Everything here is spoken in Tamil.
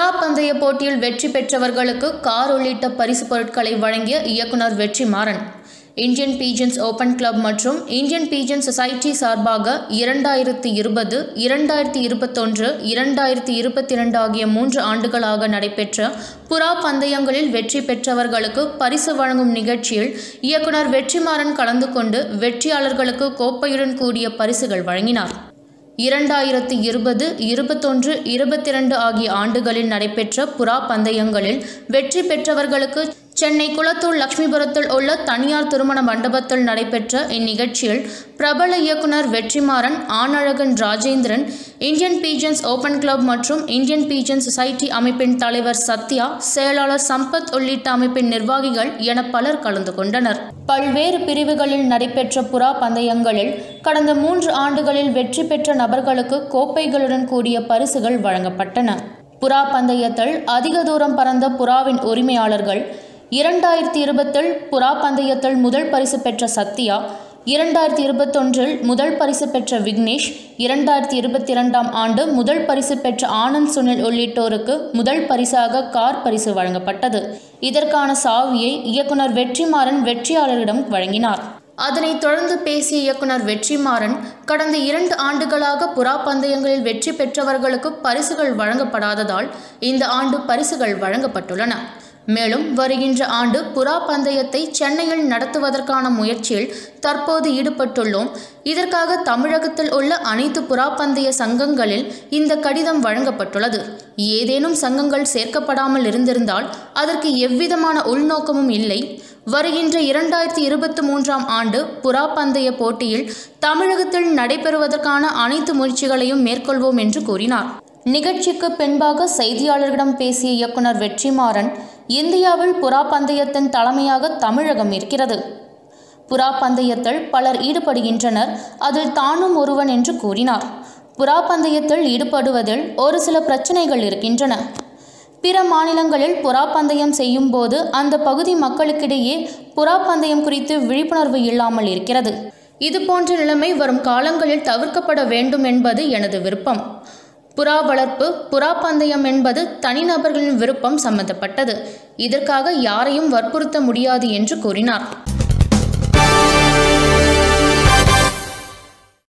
புறா பந்தய போட்டியில் வெற்றி பெற்றவர்களுக்கு கார் உள்ளிட்ட பரிசு பொருட்களை வழங்கிய இயக்குனர் Vetrimaaran Indian pigeons open club மற்றும் இந்தியன் பீஜன் சொசைட்டி சார்பாக இரண்டாயிரத்தி இருபது இரண்டாயிரத்தி இருபத்தொன்று இரண்டாயிரத்தி இருபத்தி இரண்டு ஆகிய மூன்று ஆண்டுகளாக நடைபெற்ற புறா பந்தயங்களில் வெற்றி பெற்றவர்களுக்கு பரிசு வழங்கும் நிகழ்ச்சியில் இயக்குனர் வெற்றிமாறன் கலந்து கொண்டு வெற்றியாளர்களுக்கு கோப்பையுடன் கூடிய பரிசுகள் வழங்கினார் இரண்டாயிரத்தி இருபது இருபத்தொன்று இருபத்திரண்டு ஆகிய ஆண்டுகளில் நடைபெற்ற புறா பந்தயங்களில் வெற்றி பெற்றவர்களுக்கு சென்னை குளத்தூர் லட்சுமிபுரத்தில் உள்ள தனியார் திருமண மண்டபத்தில் நடைபெற்ற இந்நிகழ்ச்சியில் பிரபல இயக்குனர் Vetrimaaran Anazhagan Rajendran Indian pigeons open club மற்றும் இந்தியன் பீஜன் சொசைட்டி அமைப்பின் தலைவர் சத்யா செயலாளர் சம்பத் உள்ளிட்ட அமைப்பின் நிர்வாகிகள் என பலர் கலந்து கொண்டனர் பல்வேறு பிரிவுகளில் நடைபெற்ற புறா பந்தயங்களில் கடந்த மூன்று ஆண்டுகளில் வெற்றி பெற்ற நபர்களுக்கு கோப்பைகளுடன் கூடிய பரிசுகள் வழங்கப்பட்டன புறா பந்தயத்தில் அதிக தூரம் பறந்த புறாவின் உரிமையாளர்கள் இரண்டாயிரத்தி இருபத்தில் புறா பந்தயத்தில் முதல் பரிசு பெற்ற சத்யா இரண்டாயிரத்தி இருபத்தொன்றில் முதல் பரிசு பெற்ற விக்னேஷ் இரண்டாயிரத்தி இருபத்தி இரண்டாம் ஆண்டு முதல் பரிசு பெற்ற ஆனந்த் சுனில் உள்ளிட்டோருக்கு முதல் பரிசாக கார் பரிசு வழங்கப்பட்டது இதற்கான சாவியை இயக்குனர் வெற்றிமாறன் வெற்றியாளரிடம் வழங்கினார் அதனைத் தொடர்ந்து பேசிய இயக்குனர் வெற்றிமாறன் கடந்த இரண்டு ஆண்டுகளாக புறா பந்தயங்களில் வெற்றி பெற்றவர்களுக்கு பரிசுகள் வழங்கப்படாததால் இந்த ஆண்டு பரிசுகள் வழங்கப்பட்டுள்ளன மேலும் வருகின்ற ஆண்டு புறா பந்தயத்தை சென்னையில் நடத்துவதற்கான முயற்சியில் தற்போது ஈடுபட்டுள்ளோம் இதற்காக தமிழகத்தில் உள்ள அனைத்து புறா பந்தய சங்கங்களில் இந்த கடிதம் வழங்கப்பட்டுள்ளது ஏதேனும் சங்கங்கள் சேர்க்கப்படாமல் இருந்திருந்தால் அதற்கு எவ்விதமான உள்நோக்கமும் இல்லை வருகின்ற இரண்டாயிரத்தி இருபத்தி மூன்றாம் ஆண்டு புறா பந்தய போட்டியில் தமிழகத்தில் நடைபெறுவதற்கான அனைத்து முயற்சிகளையும் மேற்கொள்வோம் என்று கூறினார் நிகழ்ச்சிக்கு பின்பாக செய்தியாளர்களிடம் பேசிய இயக்குனர் வெற்றிமாறன் இந்தியாவில் புறா பந்தயத்தின் தலைமையாக தமிழகம் இருக்கிறது புறா பந்தயத்தில் பலர் ஈடுபடுகின்றனர் அதில் தானும் ஒருவன் என்று கூறினார் புறா பந்தயத்தில் ஈடுபடுவதில் ஒரு சில பிரச்சனைகள் இருக்கின்றன பிற மாநிலங்களில் புறா பந்தயம் செய்யும் போது அந்த பகுதி மக்களுக்கிடையே புறா பந்தயம் குறித்து விழிப்புணர்வு இல்லாமல் இருக்கிறது இது போன்ற நிலைமை வரும் காலங்களில் தவிர்க்கப்பட வேண்டும் என்பது எனது விருப்பம் புறா வளர்ப்பு புறா பந்தயம் என்பது தனிநபர்களின் விருப்பம் சம்பந்தப்பட்டது இதற்காக யாரையும் வற்புறுத்த முடியாது என்று கூறினார்